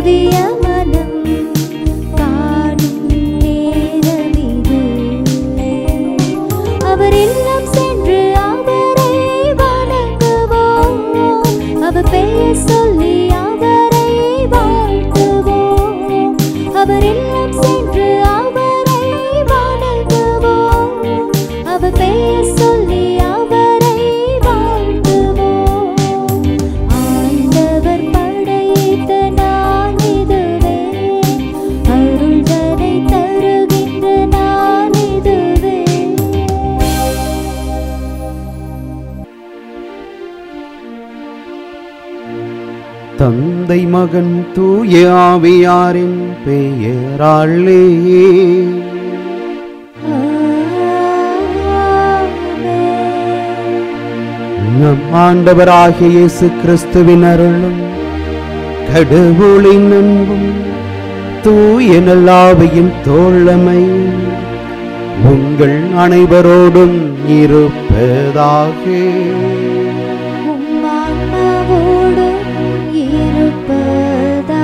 தூவிய மனம் காணும் நேரமிது அவர் இல்லம் சென்று அவரை வணங்குவோம் அவர் பெயர் சொல்லி அவரை வாழ்த்துவோம் அவர் இல்லம் சென்று அவரை வணங்குவோம் அவர் பெயர் சொல்லி அவரை வாழ்த்துவோம் ஆண்டவர் படைத்த நான் இதுவே அருள்தனை தருகின்ற நான் இதுவே தந்தை மகன் தூய ஆவியாரின் பெயராலே நம் ஆண்டவராகிய இயேசு கிறிஸ்துவின் அருளும் கடவுளின் அன்பும் தூய நல்லாவையின் தோழமையும் உங்கள் அனைவரோடும் இருப்பதாக உம்மான்மாவோடும் இருப்பதாக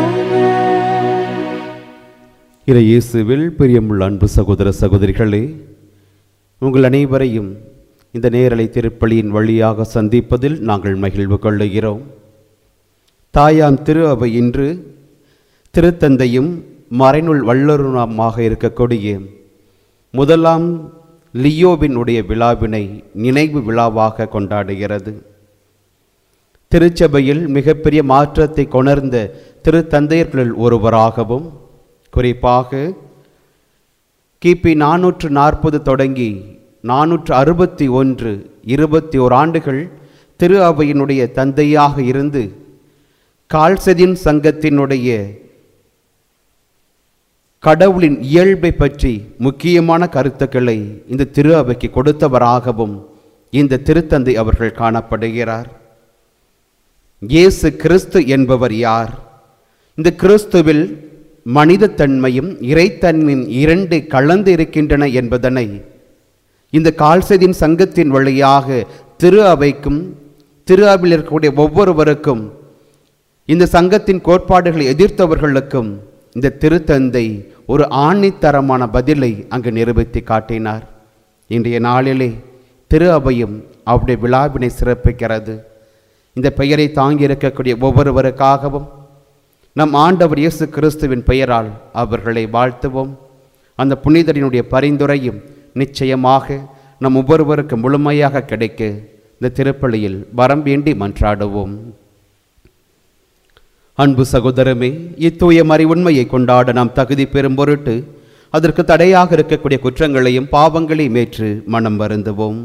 இறை இயேசுவில் பிரியமுள்ள அன்பு சகோதர சகோதரிகளே உங்கள் அனைவரையும் இந்த நேரலை திருப்பலியின் வழியாக சந்திப்பதில் நாங்கள் மகிழ்வு கொள்ளுகிறோம் தாயாம் திரு அவை இன்று திருத்தந்தையும் மறைநூல் வல்லருணமாக இருக்கக்கூடிய முதலாம் லியோவினுடைய விழாவினை நினைவு விழாவாக கொண்டாடுகிறது திருச்சபையில் மிகப்பெரிய மாற்றத்தை கொணர்ந்த திருத்தந்தையர்களில் ஒருவராகவும் குறிப்பாக கிபி நானூற்று நாற்பது தொடங்கி நானூற்று அறுபத்தி ஒன்று இருபத்தி ஓர் ஆண்டுகள் திரு அவையினுடைய தந்தையாக இருந்து கால்செதின் சங்கத்தினுடைய கடவுளின் இயல்பை பற்றி முக்கியமான கருத்துக்களை இந்த திரு அவைக்கு கொடுத்தவராகவும் இந்த திருத்தந்தை அவர்கள் காணப்படுகிறார் இயேசு கிறிஸ்து என்பவர் யார் இந்த கிறிஸ்துவில் மனிதத்தன்மையும் இறைத்தன்மையும் இரண்டு கலந்து இருக்கின்றன என்பதனை இந்த கால்செதின் சங்கத்தின் வழியாக திரு அவைக்கும் திரு அவையில் இருக்கக்கூடிய ஒவ்வொருவருக்கும் இந்த சங்கத்தின் கோட்பாடுகளை எதிர்த்தவர்களுக்கும் இந்த திருத்தந்தை ஒரு ஆணித்தரமான பதிலை அங்கு நிரூபித்து காட்டினார் இன்றைய நாளிலே திரு அவையும் அவருடைய விழாவினை சிறப்பிக்கிறது இந்த பெயரை தாங்கி இருக்கக்கூடிய ஒவ்வொருவருக்காகவும் நம் ஆண்டவர் இயேசு கிறிஸ்துவின் பெயரால் அவர்களை வாழ்த்துவோம் அந்த புனிதரினுடைய பரிந்துரையும் நிச்சயமாக நம் ஒவ்வொருவருக்கு முழுமையாக கிடைக்க இந்த திருப்பலியில் வரம் வேண்டி மன்றாடுவோம் அன்பு சகோதரமே இத்தூய மறை உண்மையை கொண்டாட நாம் தகுதி பெறும் பொருட்டு அதற்கு தடையாக இருக்கக்கூடிய குற்றங்களையும் பாவங்களையும் ஏற்று மனம் வருந்துவோம்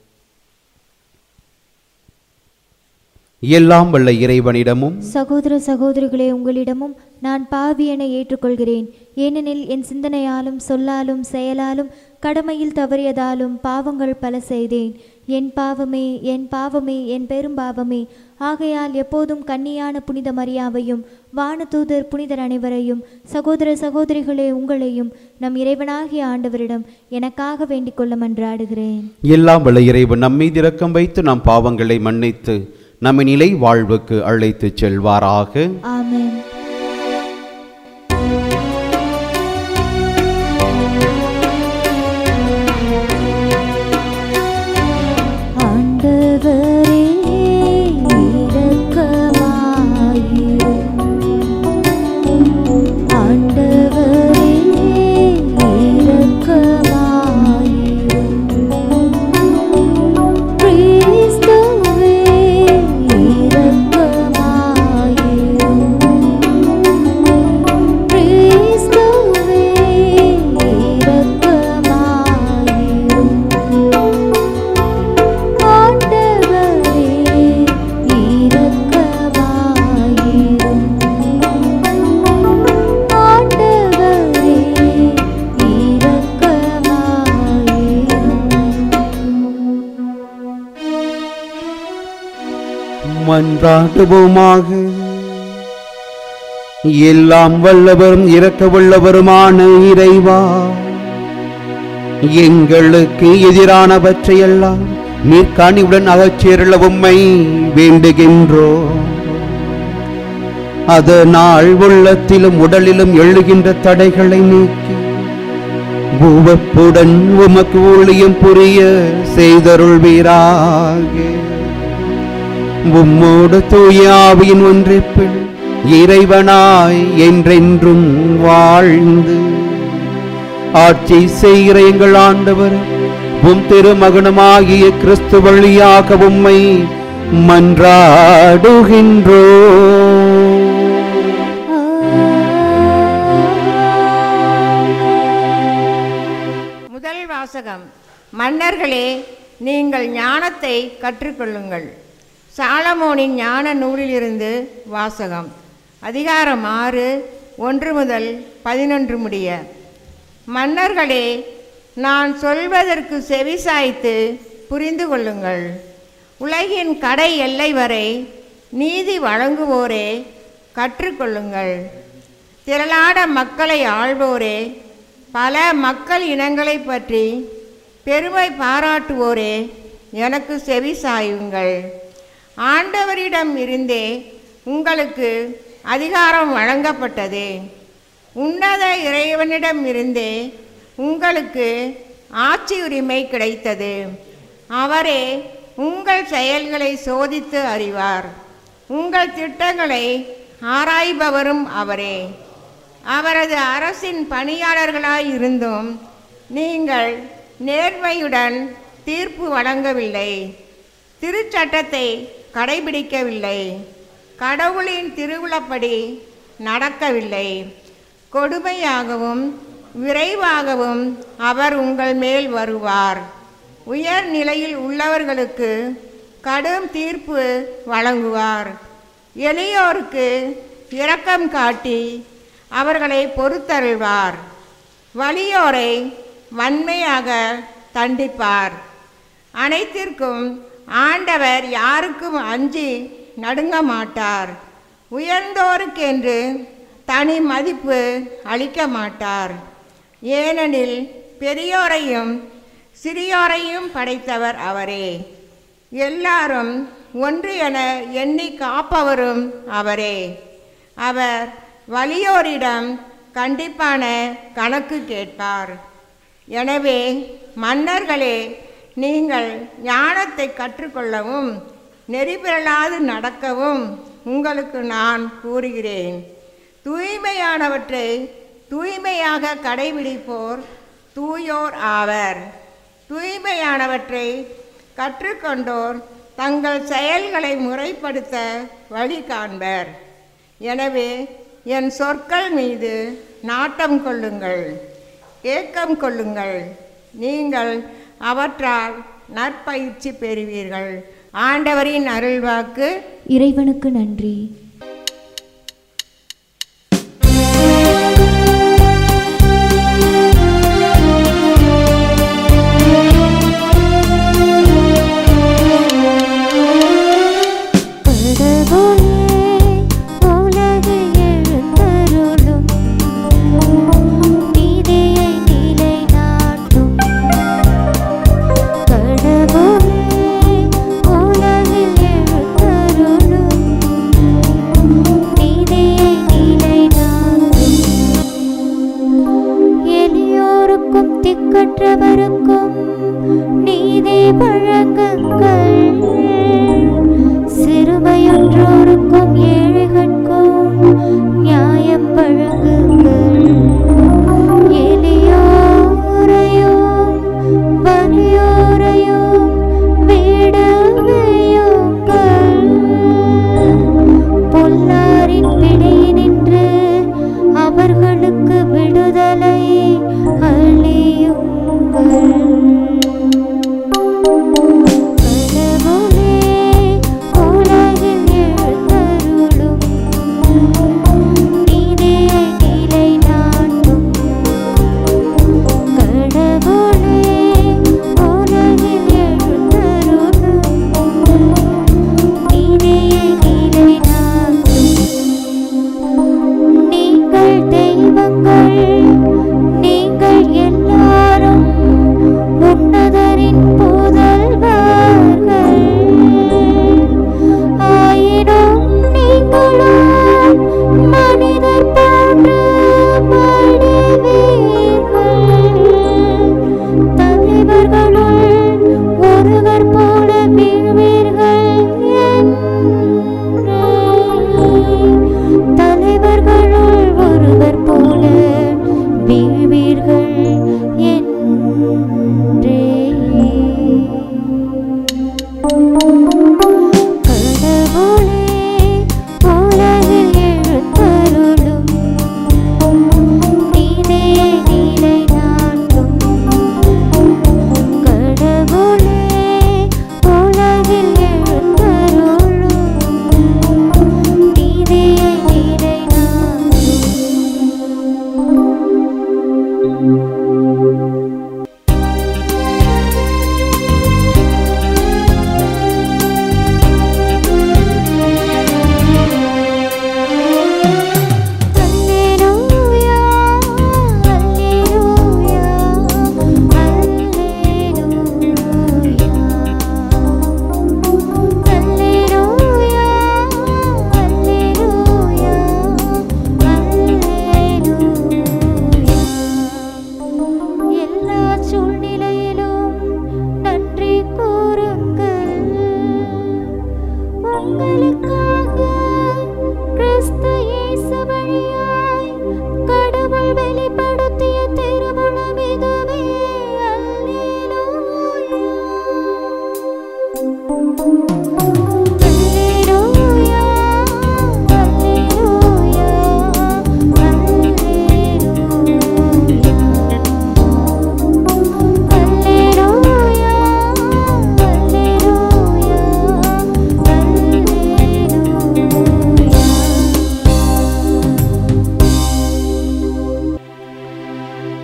எல்லாம் வல்ல இறைவனிடமும் சகோதர சகோதரிகளே உங்களிடமும் நான் பாவி என ஏற்றுக்கொள்கிறேன் ஏனெனில் என் சிந்தனையாலும் சொல்லாலும் செயலாலும் கடமையில் தவறியதாலும் பாவங்கள் பல செய்தேன் என் பாவமே என் பாவமே என் பெரும் பாவமே ஆகையால் எப்போதும் கன்னியான புனித மரியாவையும் வானதூதர் புனிதர் அனைவரையும் சகோதர சகோதரிகளே உங்களையும் நம் இறைவனாகிய ஆண்டவரிடம் எனக்காக வேண்டிக் கொள்ள மன்றாடுகிறேன் எல்லாம் வல்ல இறைவன் நம்மீது இரக்கம் வைத்து நம் பாவங்களை மன்னித்து நம்மை நிலை வாழ்வுக்கு அழைத்துச் செல்வாராக ஆமென் ஆண்டவரே இரக்கமாயிரும் ஆண்டவரே இரக்கமாயிரும் கிறிஸ்துவே இரக்கமாயிரும் கிறிஸ்துவே இரக்கமாயிரும் ஆண்டவரே இரக்கமாயிரும் ஆண்டவரே இரக்கமாயிரும் மன்றாடுவோமாக எல்லாம் வல்லவரும் இரக்க வல்லவருமான இறைவா எங்களுக்கு எதிரானவற்றையெல்லாம் நீர் கனிவுடன் அகச்சேருள உம்மை வேண்டுகின்றோ அதனால் உள்ளத்திலும் உடலிலும் எழுகின்ற தடைகளை நீக்கி உவப்புடன் உமக்கு ஊழியம் புரிய செய்தருள்வீராக உம்மோடு தூய ஆவியின் ஒன்றிப்பில் இறைவனாய் என்றென்றும் வாழ்ந்து ஆட்சி செய்கிற எங்கள் ஆண்டவர் உம் திருமகனுமாகிய கிறிஸ்து வழியாக உம்மை மன்றாடுகின்றோ முதல் வாசகம் மன்னர்களே நீங்கள் ஞானத்தை கற்றுக்கொள்ளுங்கள் சாலமோனின் ஞான நூலிலிருந்து வாசகம் அதிகாரம் ஆறு ஒன்று முதல் பதினொன்று முடிய மன்னர்களே நான் சொல்வதற்கு செவிசாய்த்து புரிந்து கொள்ளுங்கள் உலகின் கடை எல்லை வரை நீதி வழங்குவோரே கற்றுக்கொள்ளுங்கள் திரளான மக்களை ஆள்வோரே பல மக்கள் இனங்களை பற்றி பெருமை பாராட்டுவோரே எனக்கு செவி சாயுங்கள் ஆண்டவரிடம் இருந்தே உங்களுக்கு அதிகாரம் வழங்கப்பட்டது உன்னத இறைவனிடம் இருந்தே உங்களுக்கு ஆட்சி உரிமை கிடைத்தது அவரே உங்கள் செயல்களை சோதித்து அறிவார் உங்கள் திட்டங்களை ஆராய்பவரும் அவரே அவரது அரசின் பணியாளர்களாய் இருந்தும் நீங்கள் நேர்மையுடன் தீர்ப்பு வழங்கவில்லை திருச்சட்டத்தை கடைபிடிக்கவில்லை கடவுளின் திருவிழப்படி நடக்கவில்லை கொடுமையாகவும் விரைவாகவும் அவர் உங்கள் மேல் வருவார் உயர் நிலையில் உள்ளவர்களுக்கு கடும் தீர்ப்பு வழங்குவார் எளியோருக்கு இரக்கம் காட்டி அவர்களை பொறுத்தருள்வார் வலியோரை வன்மையாக தண்டிப்பார் அனைத்திற்கும் ஆண்டவர் யாருக்கும் அஞ்சி நடுங்க மாட்டார் உயர்ந்தோருக்கென்று தனி மதிப்பு அளிக்க மாட்டார் ஏனெனில் பெரியோரையும் சிறியோரையும் படைத்தவர் அவரே எல்லாரும் ஒன்று என எண்ணி காப்பவரும் அவரே அவர் வலியோரிடம் கண்டிப்பான கணக்கு கேட்பார் எனவே மன்னர்களே நீங்கள் ஞானத்தை கற்றுக்கொள்ளவும் நெறிபிறலாது நடக்கவும் உங்களுக்கு நான் கூறுகிறேன் தூய்மையானவற்றை தூய்மையாக கடைபிடிப்போர் தூயோர் ஆவர் தூய்மையானவற்றை கற்றுக்கொண்டோர் தங்கள் செயல்களை முறைப்படுத்த வழி காண்பர் எனவே என் சொற்கள் மீது நாட்டம் கொள்ளுங்கள் ஏக்கம் கொள்ளுங்கள் நீங்கள் அவற்றால் நற்பயிற்சி பெறுவீர்கள் ஆண்டவரின் அருள்வாக்கு இறைவனுக்கு நன்றி கடவுளே உலகை எழுந்தருளும் நீதியை நிலைநாட்டும் கடவுளே உலகில் எழுந்தருளும் நீதியை நிலைநாட்டும் எளியோருக்கும் திக்கற்றவருக்கும் நீதி வழங்குங்கள் சிறுமையற்றோருக்கும் ஏழைகட்கும் நியாயம் வழங்குங்கள் எளியோரையும் வலியோரையும் விடுவியுங்கள் பொல்லாரின் பிடியினின்று அவர்களுக்கு விடுதலை அளியுங்கள் கடவுளே உலகில் எழுந்தருளும் நீதியை நிலைநாட்டும் கடவுளே உலகில் எழுந்தருளும் நீதியை நிலைநாட்டும் நீங்கள் தெய்வங்கள் நீங்கள் எல்லாரும்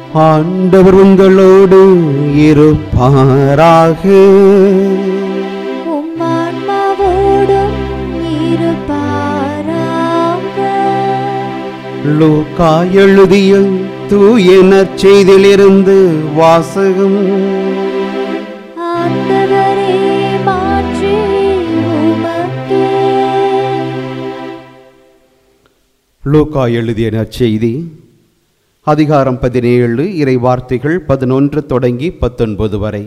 ஆண்டவர் உங்களோடு இருப்பாராக உம் ஆன்மாவோடும் இருப்பாராக லூக்கா எழுதிய தூய நற்செய்தியிலிருந்து வாசகம் ஆண்டவரே மாற்றி உமக்கே லூக்கா எழுதிய நற்செய்தி அதிகாரம் பதினேழு இறை வார்த்தைகள் பதினொன்று தொடங்கி பத்தொன்பது வரை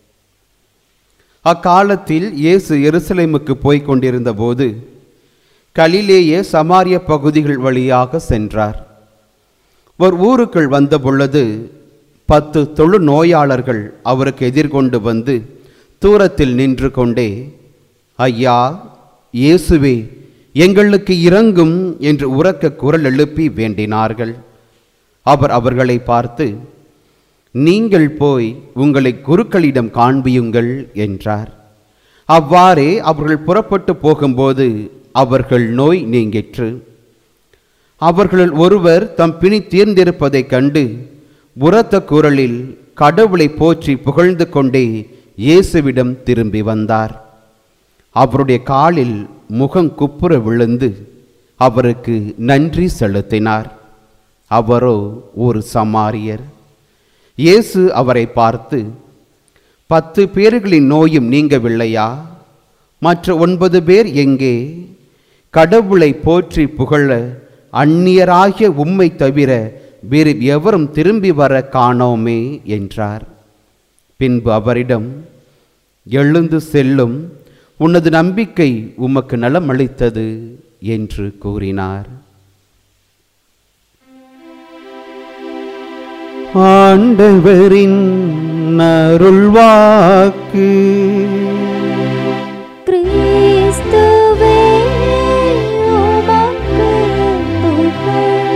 அக்காலத்தில் இயேசு எருசலேமுக்கு போய்க் கொண்டிருந்த போது கலிலேய சமாரிய பகுதிகள் வழியாக சென்றார் ஒரு ஊருக்குள் வந்த பொழுது பத்து தொழு நோயாளர்கள் அவருக்கு எதிர்கொண்டு வந்து தூரத்தில் நின்று கொண்டே ஐயா இயேசுவே எங்களுக்கு இறங்கும் என்று உரக்க குரல் எழுப்பி வேண்டினார்கள் அவர் அவர்களை பார்த்து நீங்கள் போய் உங்களை குருக்களிடம் காண்பியுங்கள் என்றார் அவ்வாறே அவர்கள் புறப்பட்டு போகும்போது அவர்கள் நோய் நீங்கிற்று அவர்களுள் ஒருவர் தம் பிணி தீர்ந்திருப்பதைக் கண்டு உரத்த குரலில் கடவுளை போற்றி புகழ்ந்து கொண்டே இயேசுவிடம் திரும்பி வந்தார் அவருடைய காலில் முகம் குப்புற விழுந்து அவருக்கு நன்றி செலுத்தினார் அவரோ ஒரு சமாரியர் இயேசு அவரை பார்த்து பத்து பேர்களின் நோயும் நீங்கவில்லையா மற்ற ஒன்பது பேர் எங்கே கடவுளை போற்றி புகழ அந்நியராகிய உம்மை தவிர வேறு எவரும் திரும்பி வர காணோமே என்றார் பின்பு அவரிடம் எழுந்து செல்லும் உனது நம்பிக்கை உமக்கு நலமளித்தது என்று கூறினார் ஆண்டவரின் அருள்வாக்கு கிறிஸ்துவே உமக்கு புகழ்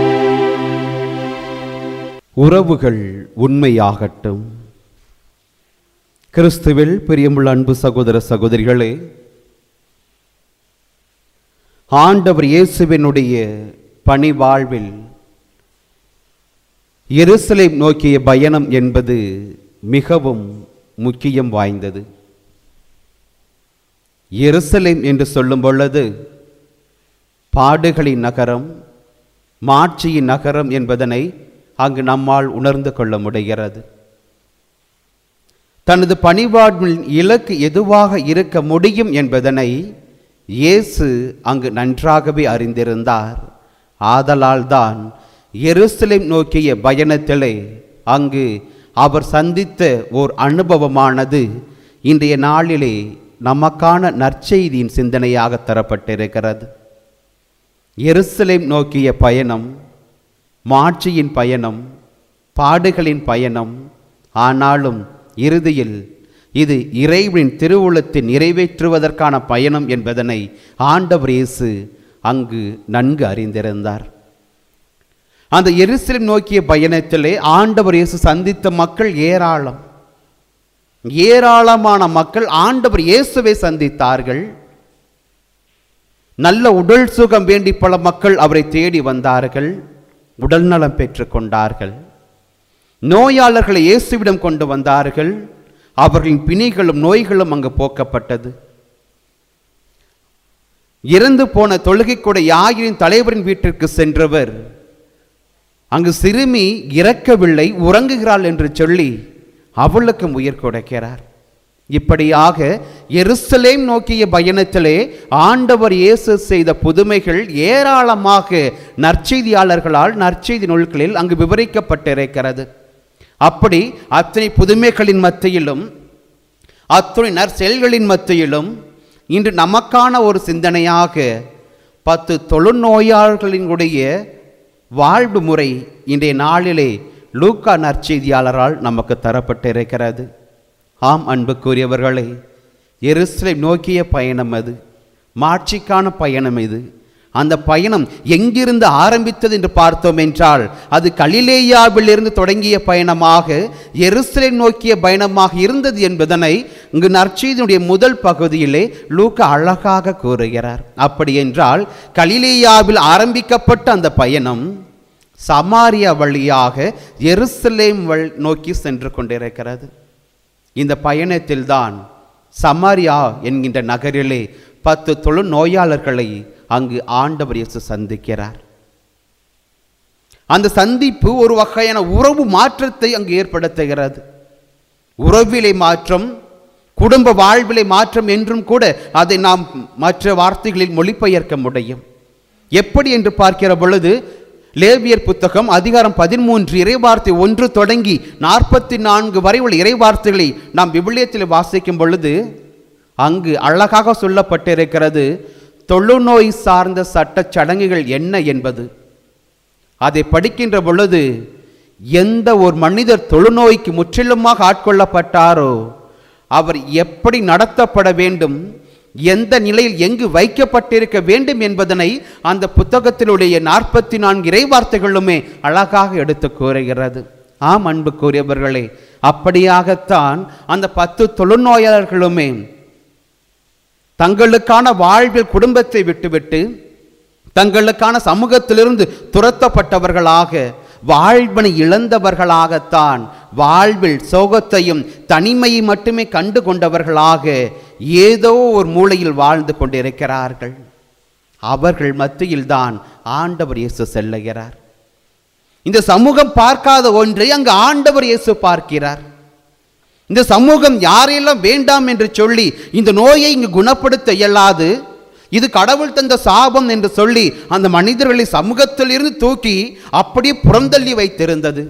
உறவுகள் உண்மையாகட்டும் கிறிஸ்துவில் பிரியமுள்ள அன்பு சகோதர சகோதரிகளே ஆண்டவர் இயேசுவினுடைய பணி வாழ்வில் எருசலேம் நோக்கிய பயணம் என்பது மிகவும் முக்கியம் வாய்ந்தது எருசலேம் என்று சொல்லும் பொழுது பாடுகளின் நகரம் மாட்சியின் நகரம் என்பதனை அங்கு நம்மால் உணர்ந்து கொள்ள முடிகிறது தனது பணிவாழ்வின் இலக்கு எதுவாக இருக்க முடியும் என்பதனை இயேசு அங்கு நன்றாகவே அறிந்திருந்தார் ஆதலால்தான் எருசலேம் நோக்கிய பயணத்திலே அங்கு அவர் சந்தித்த ஓர் அனுபவமானது இன்றைய நாளிலே நமக்கான நற்செய்தியின் சிந்தனையாக தரப்பட்டிருக்கிறது எருசலேம் நோக்கிய பயணம் மாட்சியின் பயணம் பாடுகளின் பயணம் ஆனாலும் இறுதியில் இது இறைவனின் திருவுளத்தை நிறைவேற்றுவதற்கான பயணம் என்பதனை ஆண்டவர் இயேசு அங்கு நன்கு அறிந்திருந்தார் அந்த எருசலேம் நோக்கிய பயணத்திலே ஆண்டவர் இயேசு சந்தித்த மக்கள் ஏராளம் ஏராளமான மக்கள் ஆண்டவர் இயேசுவை சந்தித்தார்கள் நல்ல உடல் சுகம் வேண்டி பல மக்கள் அவரை தேடி வந்தார்கள் உடல் நலம் பெற்றுக் கொண்டார்கள் நோயாளர்களை இயேசுவிடம் கொண்டு வந்தார்கள் அவர்களின் பிணிகளும் நோய்களும் அங்கு போக்கப்பட்டது இறந்து போன தொழுகை கூட யாயிரின் தலைவரின் வீட்டிற்கு சென்றவர் அங்கு சிறுமி இறக்கவில்லை உறங்குகிறாள் என்று சொல்லி அவளுக்கும் உயிர் கொடுக்கிறார் இப்படியாக எருசலேம் நோக்கிய பயணத்திலே ஆண்டவர் இயேசு செய்த புதுமைகள் ஏராளமாக நற்செய்தியாளர்களால் நற்செய்தி நூல்களில் அங்கு விவரிக்கப்பட்டிருக்கிறது அப்படி அத்தனை புதுமைகளின் மத்தியிலும் அத்துணை நற்செயல்களின் மத்தியிலும் இன்று நமக்கான ஒரு சிந்தனையாக பத்து தொழுநோயாளர்களினுடைய வாழ்வு முறை இன்றைய நாளிலே லூக்கா நற்செய்தியாளரால் நமக்கு தரப்பட்டிருக்கிறது ஆம் அன்புக்குரியவர்களே எருசலேம் நோக்கிய பயணம் அது மாட்சிக்கான பயணம் இது அந்த பயணம் எங்கிருந்து ஆரம்பித்தது என்று பார்த்தோம் என்றால் அது கலிலேயாவிலிருந்து தொடங்கிய பயணமாக எருசலேம் நோக்கிய பயணமாக இருந்தது என்பதனை இங்கு நற்செய்தியுடைய முதல் பகுதியிலே லூக்கா அழகாக கூறுகிறார் அப்படி என்றால் கலிலேயாவில் ஆரம்பிக்கப்பட்ட அந்த பயணம் சமாரியா வழியாக எருசலேம் வழி நோக்கி சென்று கொண்டிருக்கிறது இந்த பயணத்தில்தான் சமாரியா என்கின்ற நகரிலே பத்து தொழு நோயாளர்களை அங்கு ஆண்டவர் இயேசு சந்திக்கிறார் அந்த சந்திப்பு ஒரு வகையான உறவு மாற்றத்தை அங்கு ஏற்படுத்துகிறது உறவிலே மாற்றம் குடும்ப வாழ்விலே மாற்றம் என்றும் கூட அதை நாம் மற்ற வார்த்தைகளில் மொழிபெயர்க்க முடியும் எப்படி என்று பார்க்கிற பொழுது லேவியர் புத்தகம் அதிகாரம் பதிமூன்று இறைவார்த்தை ஒன்று தொடங்கி நாற்பத்தி நான்கு வரை உள்ள இறைவார்த்தைகளை நாம் விவிலியத்தில் வாசிக்கும் பொழுது அங்கு அழகாக சொல்லப்பட்டிருக்கிறது தொழுநோய் சார்ந்த சட்டச் சடங்குகள் என்ன என்பது அதை படிக்கின்ற பொழுது எந்த ஒரு மனிதர் தொழுநோய்க்கு முற்றிலுமாக ஆட்கொள்ளப்பட்டாரோ அவர் எப்படி நடத்தப்பட வேண்டும் எந்த நிலையில் எங்கு வைக்கப்பட்டிருக்க வேண்டும் என்பதனை அந்த புத்தகத்தினுடைய நாற்பத்தி நான்கு இறைவார்த்தைகளுமே அழகாக எடுத்து கூறுகிறது ஆம் அன்பு கூறியவர்களே அப்படியாகத்தான் அந்த பத்து தொழுநோயாளர்களுமே தங்களுக்கான வாழ்வில் குடும்பத்தை விட்டுவிட்டு தங்களுக்கான சமூகத்திலிருந்து துரத்தப்பட்டவர்களாக வாழ்வனை இழந்தவர்களாகத்தான் வாழ்வில் சோகத்தையும் தனிமையை மட்டுமே கண்டு கொண்டவர்களாக ஏதோ ஒரு மூலையில் வாழ்ந்து கொண்டிருக்கிறார்கள் அவர்கள் மத்தியில்தான் ஆண்டவர் இயேசு செல்லுகிறார் இந்த சமூகம் பார்க்காத ஒன்றை அங்கு ஆண்டவர் இயேசு பார்க்கிறார் இந்த சமூகம் யாரையெல்லாம் வேண்டாம் என்று சொல்லி இந்த நோயை இங்கு குணப்படுத்த இயலாது இது கடவுள் தந்த சாபம் என்று சொல்லி அந்த மனிதர்களை சமூகத்திலிருந்து தூக்கி அப்படியே புறந்தள்ளி வைத்திருந்தது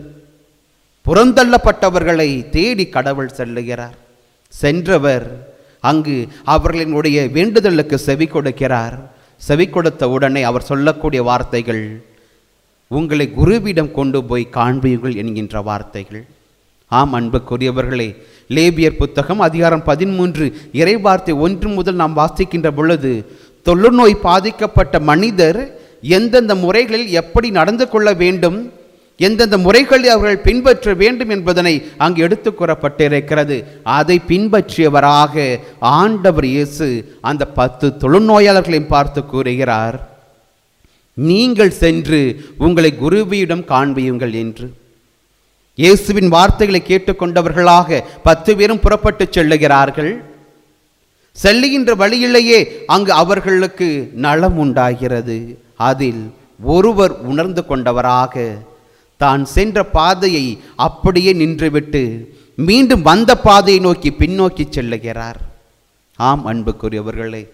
புறந்தள்ளப்பட்டவர்களை தேடி கடவுள் செல்லுகிறார் சென்றவர் அங்கு அவர்களினுடைய வேண்டுதலுக்கு செவி கொடுக்கிறார் செவி கொடுத்த உடனே அவர் சொல்லக்கூடிய வார்த்தைகள் உங்களை குருவிடம் கொண்டு போய் காண்பீர்கள் என்கின்ற வார்த்தைகள் ஆம் அன்புக்குரியவர்களே லேபியர் புத்தகம் அதிகாரம் பதிமூன்று இறைவார்த்தை ஒன்று முதல் நாம் வாசிக்கின்ற பொழுது தொழுநோய் பாதிக்கப்பட்ட மனிதர் எந்தெந்த முறைகளில் எப்படி நடந்து கொள்ள வேண்டும் எந்தெந்த முறைகளை அவர்கள் பின்பற்ற வேண்டும் என்பதனை அங்கு எடுத்து கூறப்பட்டிருக்கிறது அதை பின்பற்றியவராக ஆண்டவர் இயேசு அந்த பத்து தொழுநோயாளர்களையும் பார்த்து கூறுகிறார் நீங்கள் சென்று உங்களை குருவியிடம் காண்பியுங்கள் என்று இயேசுவின் வார்த்தைகளை கேட்டுக்கொண்டவர்களாக பத்து பேரும் புறப்பட்டு செல்லுகிறார்கள் செல்லுகின்ற வழியிலேயே அங்கு அவர்களுக்கு நலம் உண்டாகிறது அதில் ஒருவர் உணர்ந்து கொண்டவராக தான் சென்ற பாதையை அப்படியே நின்றுவிட்டு மீண்டும் வந்த பாதையை நோக்கி பின்னோக்கி செல்லுகிறார் ஆம் அன்புக்குரியவர்களே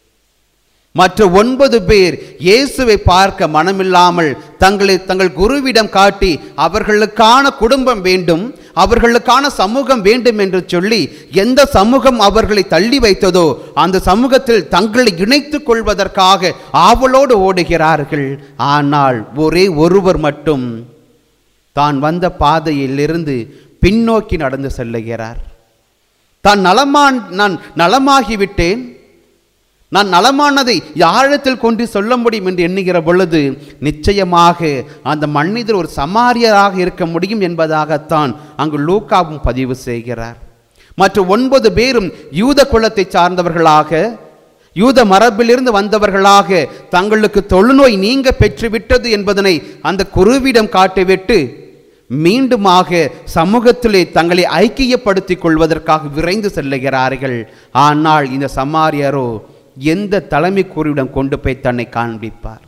மற்ற ஒன்பது பேர் இயேசுவை பார்க்க மனமில்லாமல் தங்களை தங்கள் குருவிடம் காட்டி அவர்களுக்கான குடும்பம் வேண்டும் அவர்களுக்கான சமூகம் வேண்டும் என்று சொல்லி எந்த சமூகம் அவர்களை தள்ளி வைத்ததோ அந்த சமூகத்தில் தங்களை இணைத்துக் கொள்வதற்காக ஆவலோடு ஓடுகிறார்கள் ஆனால் ஒரே ஒருவர் மட்டும் தான் வந்த பாதையிலிருந்து பின்னோக்கி நடந்து செல்லுகிறார் தான் நலமான் நான் நலமாகிவிட்டேன் நான் நலமானதை யாழத்தில் கொண்டு சொல்ல முடியும் என்று எண்ணுகிற பொழுது நிச்சயமாக அந்த மனிதர் ஒரு சமாரியராக இருக்க முடியும் என்பதாகத்தான் அங்கு லூக்காவும் பதிவு செய்கிறார் மற்ற ஒன்பது பேரும் யூத குலத்தை சார்ந்தவர்களாக யூத மரபிலிருந்து வந்தவர்களாக தங்களுக்கு தொழுநோய் நீங்க பெற்றுவிட்டது என்பதனை அந்த குருவிடம் காட்டிவிட்டு மீண்டுமாக சமூகத்திலே தங்களை ஐக்கியப்படுத்திக் கொள்வதற்காக விரைந்து செல்லுகிறார்கள் ஆனால் இந்த சமாரியரோ எந்த தலைமை கூறியிடம் கொண்டு போய் தன்னை காண்பிப்பார்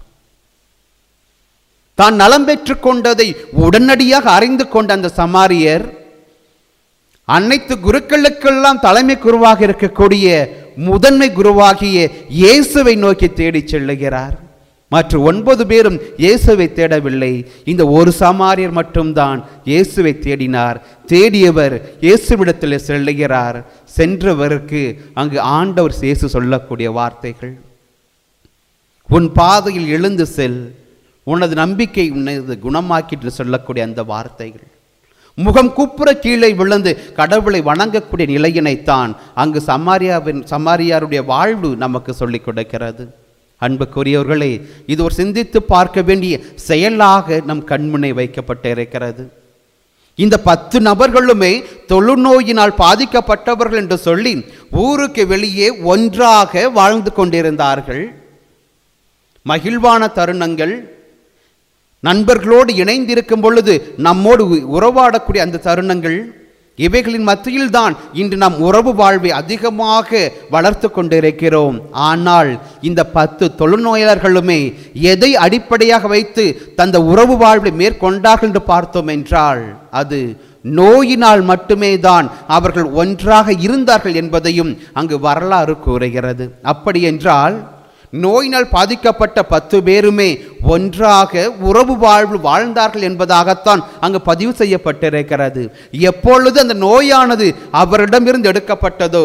தான் நலம் பெற்றுக் கொண்டதை உடனடியாக அறிந்து கொண்ட அந்த சமாரியர் அனைத்து குருக்களுக்கெல்லாம் தலைமை குருவாக இருக்கக்கூடிய முதன்மை குருவாகிய இயேசுவை நோக்கி தேடிச் செல்லுகிறார் மற்ற ஒன்பது பேரும் இயேசுவை தேடவில்லை இந்த ஒரு சமாரியர் மட்டும்தான் இயேசுவை தேடினார் தேடியவர் இயேசுவிடத்தில் செல்லுகிறார் சென்றவருக்கு அங்கு ஆண்டவர் இயேசு சொல்லக்கூடிய வார்த்தைகள் உன் பாதையில் எழுந்து செல் உனது நம்பிக்கை உனது குணமாக்கிட்டு சொல்லக்கூடிய அந்த வார்த்தைகள் முகம் குப்புற கீழே விழுந்து கடவுளை வணங்கக்கூடிய நிலையினைத்தான் அங்கு சமாரியாவின் சமாரியாருடைய வாழ்வு நமக்கு சொல்லிக் கொடுக்கிறது அன்புக்குரியவர்களே இது ஒரு சிந்தித்து பார்க்க வேண்டிய செயலாக நம் கண்முனை வைக்கப்பட்டிருக்கிறது இந்த பத்து நபர்களுமே தொழுநோயினால் பாதிக்கப்பட்டவர்கள் என்று சொல்லி ஊருக்கு வெளியே ஒன்றாக வாழ்ந்து கொண்டிருந்தார்கள் மகிழ்வான தருணங்கள் நண்பர்களோடு இணைந்திருக்கும் பொழுது நம்மோடு உ- உறவாடக்கூடிய அந்த தருணங்கள் இவைகளின் மத்தியில்தான் இன்று நாம் உறவு வாழ்வை அதிகமாக வளர்த்து கொண்டிருக்கிறோம் ஆனால் இந்த பத்து தொழுநோயாளர்களுமே எதை அடிப்படையாக வைத்து தந்த உறவு வாழ்வை மேற்கொண்டார்கள் என்று பார்த்தோம் என்றால் அது நோயினால் மட்டுமே தான் அவர்கள் ஒன்றாக இருந்தார்கள் என்பதையும் அங்கு வரலாறு கூறுகிறது அப்படி என்றால் நோயினால் பாதிக்கப்பட்ட பத்து பேருமே ஒன்றாக உறவு வாழ்வு வாழ்ந்தார்கள் என்பதாகத்தான் அங்கு பதிவு செய்யப்பட்டிருக்கிறது எப்பொழுது அந்த நோயானது அவரிடமிருந்து எடுக்கப்பட்டதோ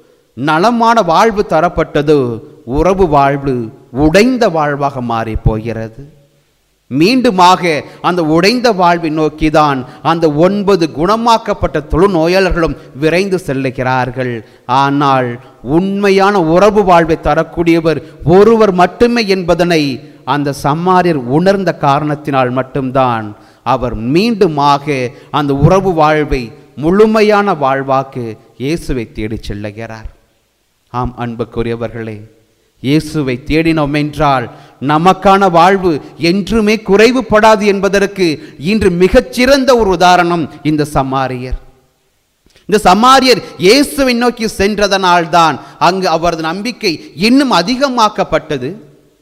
நலமான வாழ்வு தரப்பட்டதோ உறவு வாழ்வு உடைந்த வாழ்வாக மாறி போகிறது மீண்டுமாக அந்த உடைந்த வாழ்வை நோக்கிதான் அந்த ஒன்பது குணமாக்கப்பட்ட தொழுநோயாளர்களும் விரைந்து செல்லுகிறார்கள் ஆனால் உண்மையான உறவு வாழ்வை தரக்கூடியவர் ஒருவர் மட்டுமே என்பதனை அந்த சம்மாரியர் உணர்ந்த காரணத்தினால் மட்டும்தான் அவர் மீண்டுமாக அந்த உறவு வாழ்வை முழுமையான வாழ்வாக்கு இயேசுவை தேடிச் செல்லுகிறார் ஆம் அன்புக்குரியவர்களே இயேசுவை தேடினோம் என்றால் நமக்கான வாழ்வு என்றுமே குறைவுபடாது என்பதற்கு இன்று மிகச்சிறந்த ஒரு உதாரணம் இந்த சமாரியர் இந்த சமாரியர் இயேசுவை நோக்கி சென்றதனால்தான் அங்கு அவரது நம்பிக்கை இன்னும் அதிகமாக்கப்பட்டது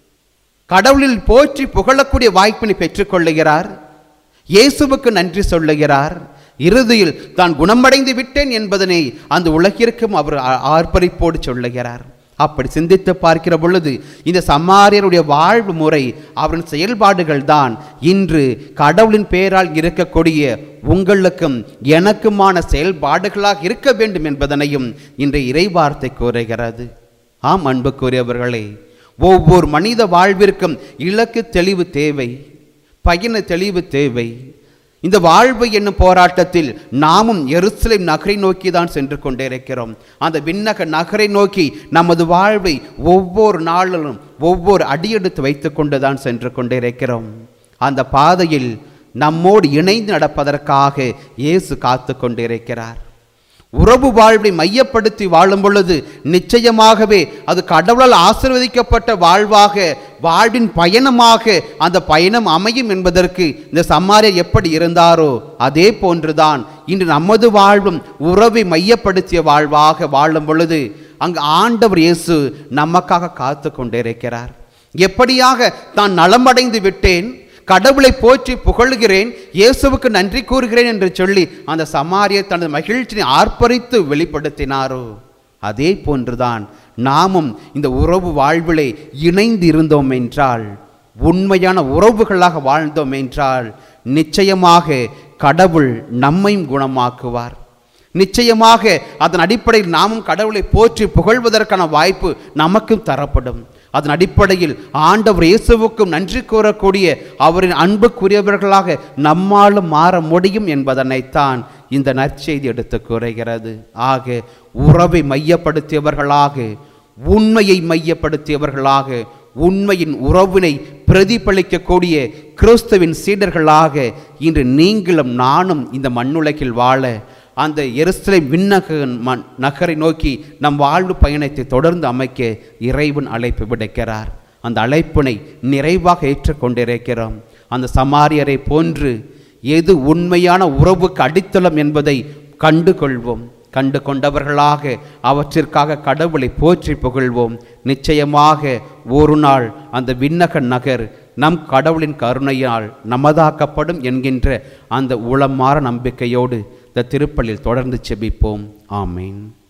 கடவுளில் போற்றி புகழக்கூடிய வாய்ப்பினை பெற்றுக்கொள்ளுகிறார் இயேசுவுக்கு நன்றி சொல்லுகிறார் இறுதியில் தான் குணமடைந்து விட்டேன் என்பதனை அந்த உலகிற்கும் அவர் ஆ- ஆர்ப்பரிப்போடு சொல்லுகிறார் அப்படி சிந்தித்து பார்க்கிற பொழுது இந்த சமாரியருடைய வாழ்வு முறை அவரின் செயல்பாடுகள் தான் இன்று கடவுளின் பெயரால் இருக்கக்கூடிய உங்களுக்கும் எனக்குமான செயல்பாடுகளாக இருக்க வேண்டும் என்பதனையும் இன்றைய இறைவார்த்தை கூறுகிறது ஆம் அன்புக்குரியவர்களே ஒவ்வொரு மனித வாழ்விற்கும் இலக்கு தெளிவு தேவை பயண தெளிவு தேவை இந்த வாழ்வு என்னும் போராட்டத்தில் நாமும் எருசலேம் நகரை நோக்கி தான் சென்று கொண்டிருக்கிறோம் அந்த விண்ணக நகரை நோக்கி நமது வாழ்வை ஒவ்வொரு நாளிலும் ஒவ்வொரு அடியெடுத்து வைத்து கொண்டு தான் சென்று கொண்டிருக்கிறோம் அந்த பாதையில் நம்மோடு இணைந்து நடப்பதற்காக இயேசு காத்து கொண்டிருக்கிறார் உறவு வாழ்வை மையப்படுத்தி வாழும் பொழுது நிச்சயமாகவே அது கடவுளால் ஆசீர்வதிக்கப்பட்ட வாழ்வாக வாழ்வின் பயணமாக அந்த பயணம் அமையும் என்பதற்கு இந்த சம்மாரியர் எப்படி இருந்தாரோ அதே போன்றுதான் இன்று நமது வாழ்வும் உறவை மையப்படுத்திய வாழ்வாக வாழும் பொழுது அங்கு ஆண்டவர் இயேசு நமக்காக காத்து கொண்டிருக்கிறார் எப்படியாக தான் நலமடைந்து விட்டேன் கடவுளை போற்றி புகழுகிறேன் இயேசுவுக்கு நன்றி கூறுகிறேன் என்று சொல்லி அந்த சமாரியர் தனது மகிழ்ச்சியை ஆர்ப்பரித்து வெளிப்படுத்தினாரோ அதே போன்றுதான் நாமும் இந்த உறவு வாழ்விலே இணைந்து இருந்தோம் என்றால் உண்மையான உறவுகளாக வாழ்ந்தோம் என்றால் நிச்சயமாக கடவுள் நம்மையும் குணமாக்குவார் நிச்சயமாக அதன் அடிப்படையில் நாமும் கடவுளை போற்றி புகழ்வதற்கான வாய்ப்பு நமக்கும் தரப்படும் அதன் அடிப்படையில் ஆண்டவர் இயேசுவுக்கும் நன்றி கூறக்கூடிய அவரின் அன்புக்குரியவர்களாக நம்மாலும் மாற முடியும் என்பதனைத்தான் இந்த நற்செய்தி எடுத்து கூறுகிறது ஆக உறவை மையப்படுத்தியவர்களாக உண்மையை மையப்படுத்தியவர்களாக உண்மையின் உறவினை பிரதிபலிக்கக்கூடிய கிறிஸ்துவின் சீடர்களாக இன்று நீங்களும் நானும் இந்த மண்ணுலகில் வாழ அந்த எருசலேம் விண்ணக மண் நகரை நோக்கி நம் வாழ்வு பயணத்தை தொடர்ந்து அமைக்க இறைவன் அழைப்பு விடுக்கிறார் அந்த அழைப்பினை நிறைவாக ஏற்றுக்கொண்டிருக்கிறோம் அந்த சமாரியரை போன்று எது உண்மையான உறவுக்கு அடித்தளம் என்பதை கண்டு கொள்வோம் கண்டு கொண்டவர்களாக அவற்றிற்காக கடவுளை போற்றி புகழ்வோம் நிச்சயமாக ஒரு நாள் அந்த விண்ணக நகர் நம் கடவுளின் கருணையால் நமதாக்கப்படும் என்கின்ற அந்த உளமாற நம்பிக்கையோடு இந்த திருப்பலில் தொடர்ந்து செபிப்போம் ஆமேன்